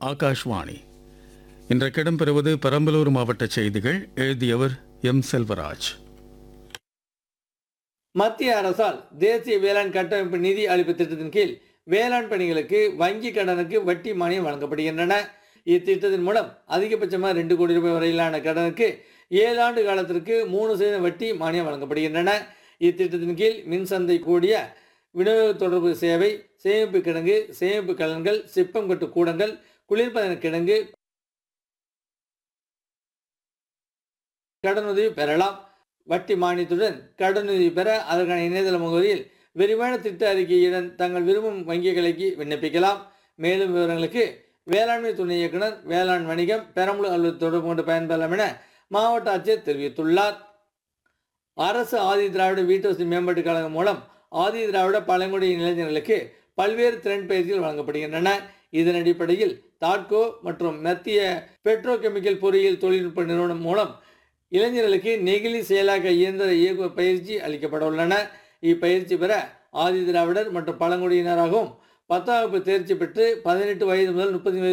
ஆகாஷ்வாணி இன்றைக்கு இடம்பெறுவது பெரம்பலூர் மாவட்ட செய்திகள் எழுதியவர் எம் செல்வராஜ் மத்திய அரசால் தேசிய வேளாண் கட்டமைப்பு நிதி அளிப்பு திட்டத்தின் கீழ் வேளாண் பணிகளுக்கு வங்கி கடனுக்கு வட்டி மானியம் வழங்கப்படுகின்றன இத்திட்டத்தின் மூலம் அதிகபட்சமாக ரெண்டு கோடி ரூபாய் வரையிலான கடனுக்கு ஏழு ஆண்டு காலத்திற்கு மூணு சதவீத வட்டி மானியம் வழங்கப்படுகின்றன இத்திட்டத்தின் கீழ் மின்சந்தை கூடிய விநியோக தொடர்பு சேவை சேமிப்பு கிடங்கு சேமிப்பு கலன்கள் சிப்பம் கட்டு கூடங்கள் குளிர்பதன கிடங்கு கடனுதவி பெறலாம் வட்டி மானியத்துடன் கடனுதவி பெற அதற்கான இணையதள முகவரியில் விரிவான திட்ட அறிக்கையுடன் தங்கள் விரும்பும் வங்கி கிளைக்கு விண்ணப்பிக்கலாம் மேலும் விவரங்களுக்கு வேளாண்மை துணை இயக்குனர் வேளாண் வணிகம் பெரம்பலூர் அலுவலர் தொடர்பு கொண்டு பயன்பெறலாம் என மாவட்ட ஆட்சியர் தெரிவித்துள்ளார் அரசு ஆதி திராவிட வீட்டுவசதி மேம்பாட்டுக் கழகம் மூலம் ஆதி திராவிட பழங்குடியின இளைஞர்களுக்கு பல்வேறு திறன் பயிற்சிகள் வழங்கப்படுகின்றன இதன் அடிப்படையில் தாட்கோ மற்றும் மத்திய பெட்ரோகெமிக்கல் பொறியியல் தொழில்நுட்ப நிறுவனம் மூலம் இளைஞர்களுக்கு நெகிழி செயலாக்க இயந்திர இயக்கு பயிற்சி அளிக்கப்பட உள்ளன இப்பயிற்சி பெற ஆதி திராவிடர் மற்றும் பழங்குடியினராகவும் பத்தாம் வகுப்பு தேர்ச்சி பெற்று பதினெட்டு வயது முதல் முப்பது வயது